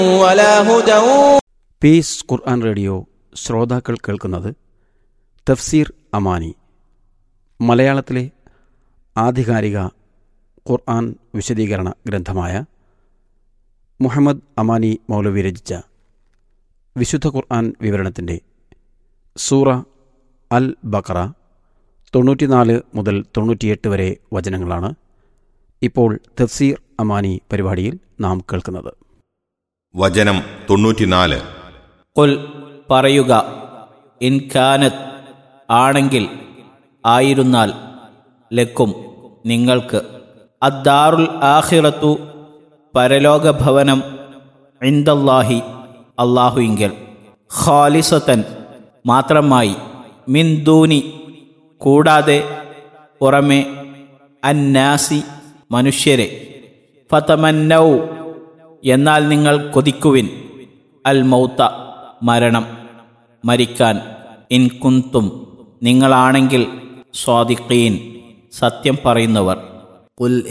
ولا هدى piece ഖുർആൻ radio ശ്രോതാക്കൾ കേൾക്കുന്നത് തഫ്സീർ അമാനി മലയാളത്തിലെ ആധികാരിക ഖുർആൻ വിശദീകരണ ഗ്രന്ഥമായ മുഹമ്മദ് അമാനി മൗലവി രചിച്ച വിശുദ്ധ ഖുർആൻ വിവരണത്തിൻ്റെ സൂറ അൽ ബക്കറ തൊണ്ണൂറ്റിനാല് മുതൽ തൊണ്ണൂറ്റിയെട്ട് വരെ വചനങ്ങളാണ് ഇപ്പോൾ തഫ്സീർ അമാനി പരിപാടിയിൽ നാം കേൾക്കുന്നത് വചനം തൊണ്ണൂറ്റിനാല് കുൽ പറയുക ഇൻകാനത്ത് ആണെങ്കിൽ ആയിരുന്നാൽ ലക്കും നിങ്ങൾക്ക് അദ്ദാറുൽ ആഖിറത്തു പരലോകഭവനം ഇന്ദല്ലാഹി അള്ളാഹുയിങ്കൽ ഖാലിസത്തൻ മാത്രമായി മിൻ ദൂനി കൂടാതെ പുറമെ അന്നാസി മനുഷ്യരെ ഫതമന്നൗ എന്നാൽ നിങ്ങൾ കൊതിക്കുവിൻ അൽ മൗത്ത മരണം മരിക്കാൻ ഇൻ കുന്തും നിങ്ങളാണെങ്കിൽ സ്വാദിഖീൻ സത്യം പറയുന്നവർ قل